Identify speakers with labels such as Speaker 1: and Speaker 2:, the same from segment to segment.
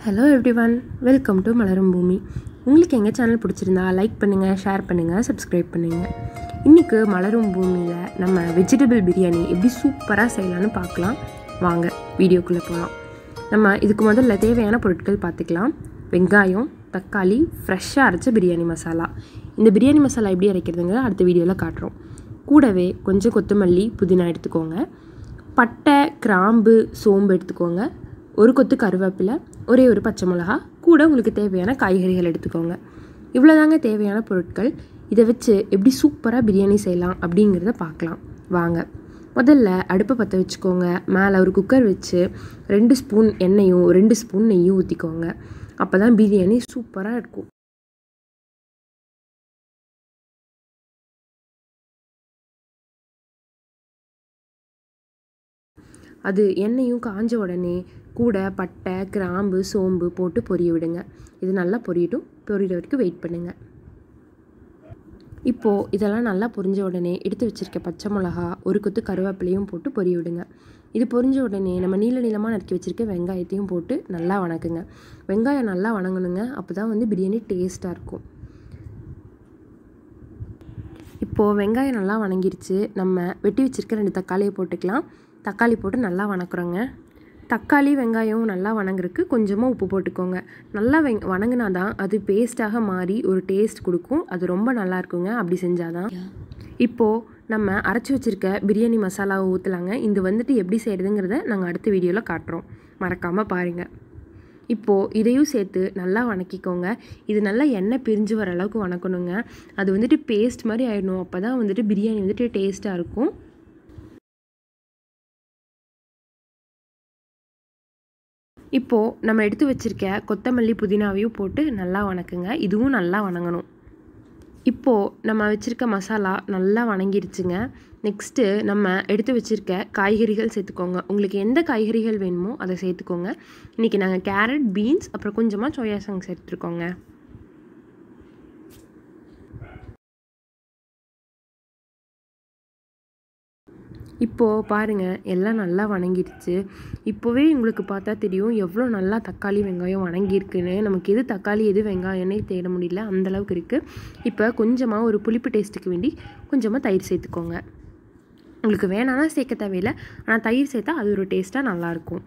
Speaker 1: hello everyone welcome to மலரும் பூமி உங்களுக்கு எங்கள் சேனல் பிடிச்சிருந்தா லைக் பண்ணுங்கள் ஷேர் பண்ணுங்கள் சப்ஸ்கிரைப் பண்ணுங்கள் இன்றைக்கு மலரும் பூமியில் நம்ம வெஜிடபிள் பிரியாணி எப்படி சூப்பராக செய்யலாம்னு பார்க்கலாம் வாங்க வீடியோக்குள்ளே போகலாம் நம்ம இதுக்கு முதல்ல தேவையான பொருட்கள் பார்த்துக்கலாம் வெங்காயம் தக்காளி ஃப்ரெஷ்ஷாக அரைச்ச பிரியாணி மசாலா இந்த பிரியாணி மசாலா எப்படி அரைக்கிறதுங்க அடுத்த வீடியோவில் காட்டுறோம் கூடவே கொஞ்சம் கொத்தமல்லி புதினா எடுத்துக்கோங்க பட்டை கிராம்பு சோம்பு எடுத்துக்கோங்க ஒரு கொத்து கருவேப்பிலை ஒரே ஒரு பச்சை மிளகா கூட உங்களுக்கு தேவையான காய்கறிகள் எடுத்துக்கோங்க இவ்வளோதாங்க தேவையான பொருட்கள் இதை வச்சு எப்படி சூப்பராக பிரியாணி செய்யலாம் அப்படிங்கிறத பார்க்கலாம் வாங்க முதல்ல அடுப்பை பற்ற வச்சுக்கோங்க மேலே ஒரு குக்கர் வச்சு ரெண்டு ஸ்பூன் எண்ணெயும் ரெண்டு ஸ்பூன் நெய்யும் ஊற்றிக்கோங்க அப்போ தான் பிரியாணி சூப்பராக இருக்கும் அது எண்ணெயும் காஞ்ச உடனே கூட பட்டை கிராம்பு சோம்பு போட்டு பொரிய விடுங்க இது நல்லா பொரியட்டும் பொரியிற வரைக்கும் வெயிட் பண்ணுங்கள் இப்போது இதெல்லாம் நல்லா பொரிஞ்ச உடனே எடுத்து வச்சுருக்க பச்சை மிளகா ஒரு கொத்து கருவேப்பிலையும் போட்டு பொரிய விடுங்க இது பொரிஞ்ச உடனே நம்ம நீள நீளமாக நறுக்கி வச்சுருக்க வெங்காயத்தையும் போட்டு நல்லா வணக்குங்க வெங்காயம் நல்லா வணங்கணுங்க அப்போ தான் வந்து பிரியாணி டேஸ்ட்டாக இருக்கும் இப்போது வெங்காயம் நல்லா வணங்கிருச்சு நம்ம வெட்டி வச்சுருக்க ரெண்டு தக்காளியை போட்டுக்கலாம் தக்காளி போட்டு நல்லா வணக்குறோங்க தக்காளி வெங்காயம் நல்லா வணங்குறதுக்கு கொஞ்சமாக உப்பு போட்டுக்கோங்க நல்லா வெங் வணங்கினா தான் அது பேஸ்ட்டாக மாறி ஒரு டேஸ்ட் கொடுக்கும் அது ரொம்ப நல்லா இருக்குங்க அப்படி செஞ்சால் தான் இப்போது நம்ம அரைச்சி வச்சுருக்க பிரியாணி மசாலாவை ஊற்றலாங்க இது வந்துட்டு எப்படி செய்கிறதுங்கிறத நாங்கள் அடுத்த வீடியோவில் காட்டுறோம் மறக்காமல் பாருங்கள் இப்போது இதையும் சேர்த்து நல்லா வணக்கிக்கோங்க இது நல்லா எண்ணெய் பிரிஞ்சு வர அளவுக்கு வணக்கணுங்க அது வந்துட்டு பேஸ்ட் மாதிரி ஆயிடணும் அப்போ தான் வந்துட்டு பிரியாணி வந்துட்டு டேஸ்ட்டாக இருக்கும் இப்போது நம்ம எடுத்து வச்சுருக்க கொத்தமல்லி புதினாவையும் போட்டு நல்லா வணக்குங்க இதுவும் நல்லா வணங்கணும் இப்போது நம்ம வச்சுருக்க மசாலா நல்லா வணங்கிருச்சுங்க நெக்ஸ்ட்டு நம்ம எடுத்து வச்சுருக்க காய்கறிகள் சேர்த்துக்கோங்க உங்களுக்கு எந்த காய்கறிகள் வேணுமோ அதை சேர்த்துக்கோங்க இன்றைக்கி நாங்கள் கேரட் பீன்ஸ் அப்புறம் கொஞ்சமாக சோயா சங்ஸ் எடுத்துருக்கோங்க இப்போது பாருங்கள் எல்லாம் நல்லா வணங்கிடுச்சு இப்போவே உங்களுக்கு பார்த்தா தெரியும் எவ்வளோ நல்லா தக்காளி வெங்காயம் வணங்கியிருக்குன்னு நமக்கு எது தக்காளி எது வெங்காயம்னே தேட முடியல அந்தளவுக்கு இருக்குது இப்போ கொஞ்சமாக ஒரு புளிப்பு டேஸ்ட்டுக்கு வேண்டி கொஞ்சமாக தயிர் சேர்த்துக்கோங்க உங்களுக்கு வேணாம்னா சேர்க்க தேவையில்லை ஆனால் தயிர் சேர்த்தா அது ஒரு டேஸ்ட்டாக நல்லாயிருக்கும்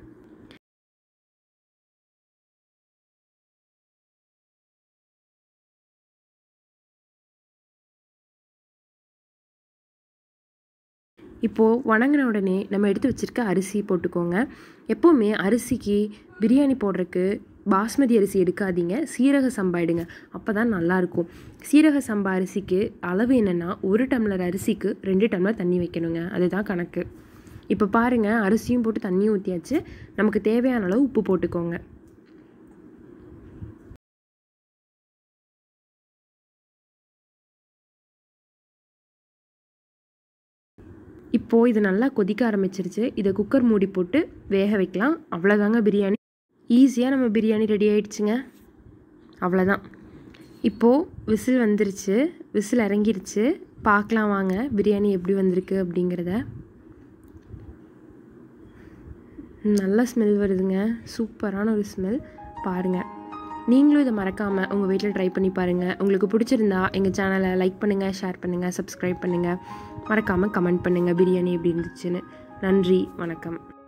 Speaker 1: இப்போது வணங்கின உடனே நம்ம எடுத்து வச்சுருக்க அரிசி போட்டுக்கோங்க எப்போவுமே அரிசிக்கு பிரியாணி போடுறதுக்கு பாஸ்மதி அரிசி எடுக்காதீங்க சீரக சம்பா எடுங்க அப்போ தான் நல்லாயிருக்கும் சீரக சம்பா அரிசிக்கு அளவு என்னென்னா ஒரு டம்ளர் அரிசிக்கு ரெண்டு டம்ளர் தண்ணி வைக்கணுங்க அதுதான் கணக்கு இப்போ பாருங்கள் அரிசியும் போட்டு தண்ணியும் ஊற்றியாச்சு நமக்கு தேவையான அளவு உப்பு போட்டுக்கோங்க இப்போது இது நல்லா கொதிக்க ஆரம்பிச்சிருச்சு இதை குக்கர் மூடி போட்டு வேக வைக்கலாம் அவ்வளோதாங்க பிரியாணி ஈஸியாக நம்ம பிரியாணி ரெடி ஆயிடுச்சுங்க அவ்வளோதான் இப்போது விசில் வந்துருச்சு விசில் இறங்கிருச்சு பார்க்கலாம் வாங்க பிரியாணி எப்படி வந்திருக்கு அப்படிங்கிறத நல்ல ஸ்மெல் வருதுங்க சூப்பரான ஒரு ஸ்மெல் பாருங்கள் நீங்களும் இதை மறக்காமல் உங்கள் வீட்டில் ட்ரை பண்ணி பாருங்கள் உங்களுக்கு பிடிச்சிருந்தா எங்கள் சேனலை லைக் பண்ணுங்கள் ஷேர் பண்ணுங்கள் சப்ஸ்கிரைப் பண்ணுங்கள் மறக்காமல் கமெண்ட் பண்ணுங்கள் பிரியாணி எப்படி இருந்துச்சுன்னு நன்றி வணக்கம்